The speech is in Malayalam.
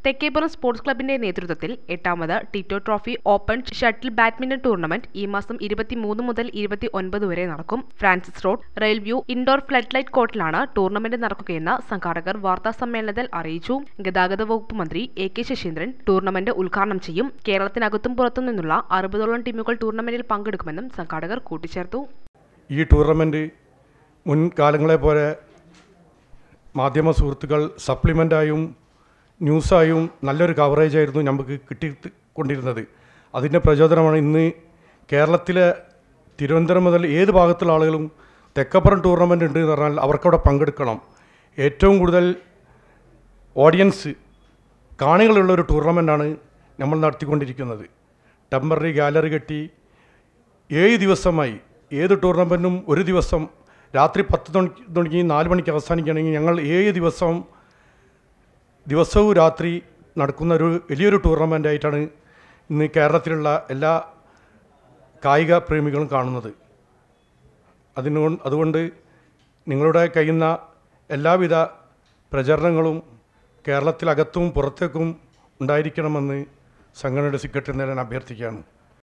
തെക്കേപ്പുറം സ്പോർട്സ് ക്ലബിന്റെ നേതൃത്വത്തിൽ എട്ടാമത് Tito trophy open shuttle badminton tournament ഈ മാസം ഇരുപത്തിമൂന്ന് മുതൽ ഇരുപത്തി ഒൻപത് വരെ നടക്കും Francis road rail view indoor flood light കോർട്ടിലാണ് ടൂർണമെന്റ് നടക്കുകയെന്ന് സംഘാടകർ വാർത്താ സമ്മേളനത്തിൽ അറിയിച്ചു ഗതാഗത വകുപ്പ് മന്ത്രി എ കെ ശശീന്ദ്രൻ ടൂർണമെന്റ് ഉദ്ഘാടനം ചെയ്യും കേരളത്തിനകത്തും പുറത്തും നിന്നുള്ള അറുപതോളം ടീമുകൾ ടൂർണമെന്റിൽ പങ്കെടുക്കുമെന്നും സംഘാടകർ കൂട്ടിച്ചേർത്തു ഈ ടൂർണമെൻറ്റ് മുൻകാലങ്ങളെ പോലെ മാധ്യമ സുഹൃത്തുക്കൾ സപ്ലിമെൻ്റായും ന്യൂസായും നല്ലൊരു കവറേജായിരുന്നു നമുക്ക് കിട്ടിക്കൊണ്ടിരുന്നത് അതിൻ്റെ പ്രചോദനമാണ് ഇന്ന് കേരളത്തിലെ തിരുവനന്തപുരം മുതൽ ഏത് ഭാഗത്തുള്ള ആളുകളും തെക്കപ്പുറം ടൂർണമെൻ്റ് ഉണ്ട് എന്ന് പറഞ്ഞാൽ അവർക്കവിടെ പങ്കെടുക്കണം ഏറ്റവും കൂടുതൽ ഓഡിയൻസ് കാണികളുള്ള ഒരു ടൂർണമെൻ്റാണ് നമ്മൾ നടത്തിക്കൊണ്ടിരിക്കുന്നത് ടെമ്പററി ഗാലറി കെട്ടി ഏഴ് ദിവസമായി ഏത് ടൂർണമെൻറ്റും ഒരു ദിവസം രാത്രി പത്ത് മണിക്ക് തുടങ്ങി നാല് മണിക്ക് അവസാനിക്കുകയാണെങ്കിൽ ഞങ്ങൾ ഏഴ് ദിവസം ദിവസവും രാത്രി നടക്കുന്ന ഒരു വലിയൊരു ടൂർണമെൻ്റ് ആയിട്ടാണ് ഇന്ന് കേരളത്തിലുള്ള എല്ലാ കായിക പ്രേമികളും കാണുന്നത് അതിനു അതുകൊണ്ട് നിങ്ങളുടെ കഴിയുന്ന എല്ലാവിധ പ്രചരണങ്ങളും കേരളത്തിലകത്തും പുറത്തേക്കും ഉണ്ടായിരിക്കണമെന്ന് സംഘടനയുടെ സെക്രട്ടറി നേടാൻ അഭ്യർത്ഥിക്കുകയാണ്